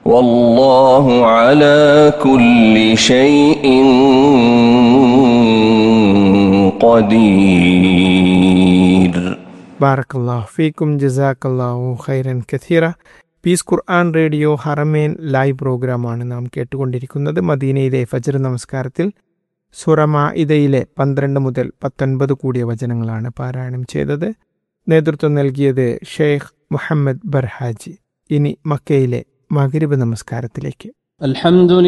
والله على كل شيء قدير ബാറക്കല്ലാഹു ഫീക്കും ജസാക്കല്ലാഹു ഖൈറൻ കഥീറ പീസ് ഖുർആൻ റേഡിയോ ഹറമേൻ ലൈവ് പ്രോഗ്രാമാണ് നാം കേട്ടുകൊണ്ടിരിക്കുന്നത് മദീനയിലെ ഫജർ നമസ്കാരത്തിൽ സുറമ ഇതയിലെ പന്ത്രണ്ട് മുതൽ പത്തൊൻപത് കൂടിയ വചനങ്ങളാണ് പാരായണം ചെയ്തത് നേതൃത്വം നൽകിയത് ഷെയ്ഖ് മുഹമ്മദ് ബർഹാജി ഇനി മക്കയിലെ മകരിബ് നമസ്കാരത്തിലേക്ക് الحمد